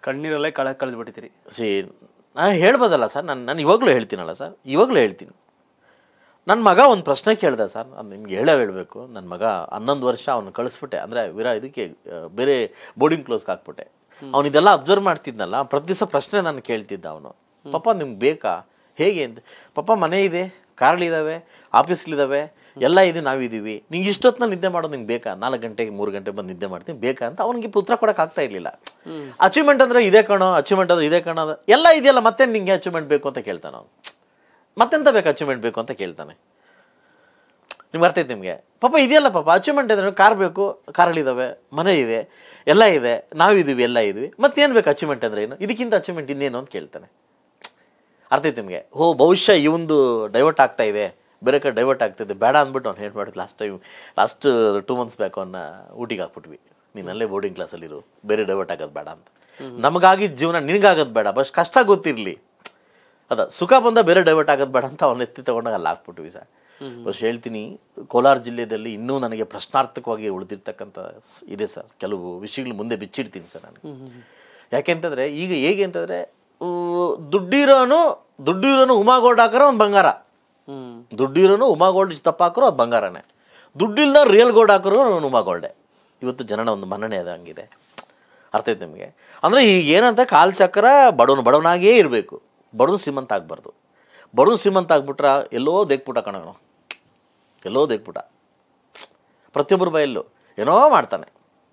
ಕಣ್ಣೀರಲ್ಲೇ ಕಳೆ ಕಳೆದು ಬಿಟ್ಟಿದ್ದೀರಿ ಸಿ ನಾನು ಹೇಳ್ಬೋದಲ್ಲ ಸರ್ ನಾನು ನಾನು ಇವಾಗಲೂ ಹೇಳ್ತೀನಲ್ಲ ಸರ್ ಇವಾಗಲೂ ಹೇಳ್ತೀನಿ ನನ್ನ ಮಗ ಒಂದು ಪ್ರಶ್ನೆ ಕೇಳ್ದೆ ಸರ್ ಅದು ನಿಮ್ಗೆ ಹೇಳೇ ಹೇಳಬೇಕು ನನ್ನ ಮಗ ಹನ್ನೊಂದು ವರ್ಷ ಅವನು ಕಳಿಸ್ಬಿಟ್ಟೆ ಅಂದರೆ ವಿರ ಇದಕ್ಕೆ ಆ, ಬೇರೆ ಬೋರ್ಡಿಂಗ್ ಕ್ಲೋಸ್ಗೆ ಹಾಕ್ಬಿಟ್ಟೆ ಅವ್ನು ಇದೆಲ್ಲ ಅಬ್ಸರ್ವ್ ಮಾಡ್ತಿದ್ನಲ್ಲ ಪ್ರತಿ ದಿವಸ ಪ್ರಶ್ನೆ ನಾನು ಕೇಳ್ತಿದ್ದ ಅವನು ಪಾಪ ನಿಮ್ಗೆ ಬೇಕಾ ಹೇಗೆ ಅಂತ ಪಾಪ ಮನೆ ಇದೆ ಕಾರ್ಗಳಿದ್ದಾವೆ ಆಫೀಸ್ಗಳಿದ್ದಾವೆ ಎಲ್ಲ ಇದೆ ನಾವಿದ್ದೀವಿ ನಿಂಗೆ ಇಷ್ಟೊತ್ತಿನಲ್ಲಿ ನಿದ್ದೆ ಮಾಡೋದು ನಿಂಗೆ ಬೇಕಾ ನಾಲ್ಕು ಗಂಟೆಗೆ ಮೂರು ಗಂಟೆ ಬಂದು ನಿದ್ದೆ ಮಾಡ್ತೀನಿ ಬೇಕಾ ಅಂತ ಅವನಿಗೆ ಉತ್ತರ ಕೊಡಕ್ಕೆ ಆಗ್ತಾ ಇರಲಿಲ್ಲ ಅಚೀವ್ಮೆಂಟ್ ಅಂದ್ರೆ ಇದೇ ಕಣೋ ಅಚೀವ್ಮೆಂಟ್ ಅಂದ್ರೆ ಇದೇ ಕಣೋ ಅದು- ಎಲ್ಲ ಇದೆಯಲ್ಲ ಮತ್ತೆ ನಿಂಗೆ ಅಚೀವ್ಮೆಂಟ್ ಬೇಕು ಅಂತ ಕೇಳ್ತಾನೆ ಅವನು ಮತ್ತೆಂತ ಬೇಕು ಅಚೀವ್ಮೆಂಟ್ ಬೇಕು ಅಂತ ಕೇಳ್ತಾನೆ ನಿಮ್ಗೆ ಅರ್ಥ ಐತೆ ನಿಮಗೆ ಪಾಪ ಇದೆಯಲ್ಲ ಪಾಪ ಅಚೀವ್ಮೆಂಟ್ ಅಂದ್ರೆ ಕಾರ್ ಬೇಕು ಕಾರ್ಗಳಿದಾವೆ ಮನೆ ಇದೆ ಎಲ್ಲ ಇದೆ ನಾವಿದ್ದೀವಿ ಎಲ್ಲ ಇದೀವಿ ಮತ್ತೇನು ಬೇಕು ಅಚೀವ್ಮೆಂಟ್ ಅಂದ್ರೆ ಏನು ಇದಕ್ಕಿಂತ ಅಚೀವ್ಮೆಂಟ್ ಇನ್ನೇನು ಅಂತ ಕೇಳ್ತಾನೆ ಅರ್ಥ ಐತೆ ನಿಮಗೆ ಹೋ ಬಹುಶಃ ಈ ಒಂದು ಡೈವರ್ಟ್ ಆಗ್ತಾ ಇದೆ ಬೇರೆ ಕಡೆ ಡೈವರ್ಟ್ ಆಗ್ತಿದೆ ಬೇಡ ಅಂದ್ಬಿಟ್ಟು ಅವ್ನು ಏನು ಮಾಡಿದ್ last time last two months back ಅವನ್ನ ಊಟಿಗೆ ಹಾಕ್ಬಿಟ್ವಿ ನೀನು ಅಲ್ಲೇ ಬೋರ್ಡಿಂಗ್ ಕ್ಲಾಸಲ್ಲಿರು ಬೇರೆ ಡೈವರ್ಟ್ ಆಗೋದು ಬೇಡ ಅಂತ ನಮಗಾಗಿದ್ದ ಜೀವನ ನಿನಗಾಗೋದು ಬೇಡ ಬಸ್ ಕಷ್ಟ ಗೊತ್ತಿರಲಿ ಅದ ಸುಖ ಬಂದ ಬೇರೆ ಡೈವರ್ಟ್ ಆಗೋದು ಬೇಡ ಅಂತ ಅವ್ನ ಎತ್ತಿ ತಗೊಂಡಾಗ ಅಲ್ಲಿ ಹಾಕ್ಬಿಟ್ವಿ ಸರ್ ಬಸ್ ಹೇಳ್ತೀನಿ ಕೋಲಾರ ಜಿಲ್ಲೆಯಲ್ಲಿ ಇನ್ನೂ ನನಗೆ ಪ್ರಶ್ನಾರ್ಥಕವಾಗಿ ಉಳಿದಿರ್ತಕ್ಕಂಥ ಸ್- ಇದೆ ಸರ್ ಕೆಲವು ವಿಷಯಗಳು ಮುಂದೆ ಬಿಚ್ಚಿಡ್ತೀನಿ ಸರ್ ನಾನು ಯಾಕೆಂತಂದ್ರೆ ಈಗ ಹೇಗೆ ಅಂತಂದ್ರೆ ಊ, ದುಡ್ಡಿರೋನು ದುಡ್ಡಿರೋನು ಉಮಾಗೋಲ್ಡ್ ಹಾಕೋರು ಒಂದು ಬಂಗಾರ ಹ್ಮ್ ದುಡ್ಡಿರೋನು ಉಮಾಗೋಲ್ಡ್ ತಪ್ಪ ಹಾಕೋರು ಅದು ಬಂಗಾರನೇ ದುಡ್ಡಿಲ್ದ ರಿಯಲ್ ಗೋಲ್ಡ್ ಹಾಕೋರು ಅವ್ನು ಉಮಾಗೋಲ್ಡೆ ಇವತ್ತು ಜನನ ಒಂದು ಮನ್ನಣೆ ಅದು ಹಂಗಿದೆ ಅರ್ಥ ಐತೆ ನಿಮಗೆ ಅಂದರೆ ಈಗ ಏನಂತ ಕಾಲ್ ಚಕ್ರ ಬಡವನು ಬಡವನಾಗೇ ಇರಬೇಕು ಬಡವನು ಶ್ರೀಮಂತ ಆಗಬಾರ್ದು ಬಡವನು ಶ್ರೀಮಂತ ಆಗ್ಬಿಟ್ರ ಎಲ್ಲೋ ದೇಕ್ಬಿಟ್ಟ ಕಣವನು ಎಲ್ಲೋ ದೇಕ್ಬಿಟ್ಟ ಪ್ರತಿಯೊಬ್ಬರ ಬಾಯಲ್ಲೂ ಏನೋ ಮಾಡ್ತಾನೆ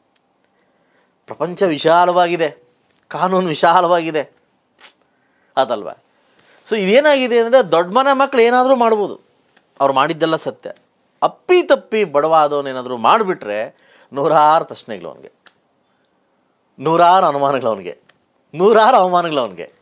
ಪ್ರಪಂಚ ವಿಶಾಲವಾಗಿದೆ ಕಾನೂನು ವಿಶಾಲವಾಗಿದೆ ಅದಲ್ವಾ ಸೊ ಇದೇನಾಗಿದೆ ಅಂದರೆ ದೊಡ್ಡ ಮನೆ ಮಕ್ಳು ಏನಾದರೂ ಮಾಡ್ಬೋದು ಅವ್ರು ಮಾಡಿದ್ದೆಲ್ಲ ಸತ್ಯ ಅಪ್ಪಿ ತಪ್ಪಿ ಬಡವಾದವನೇನಾದರೂ ಮಾಡಿಬಿಟ್ರೆ ನೂರಾರು ಪ್ರಶ್ನೆಗಳು ಅವನಿಗೆ ನೂರಾರು ಅನುಮಾನಗಳು ಅವನಿಗೆ ನೂರಾರು ಅವಮಾನಗಳು ಅವನಿಗೆ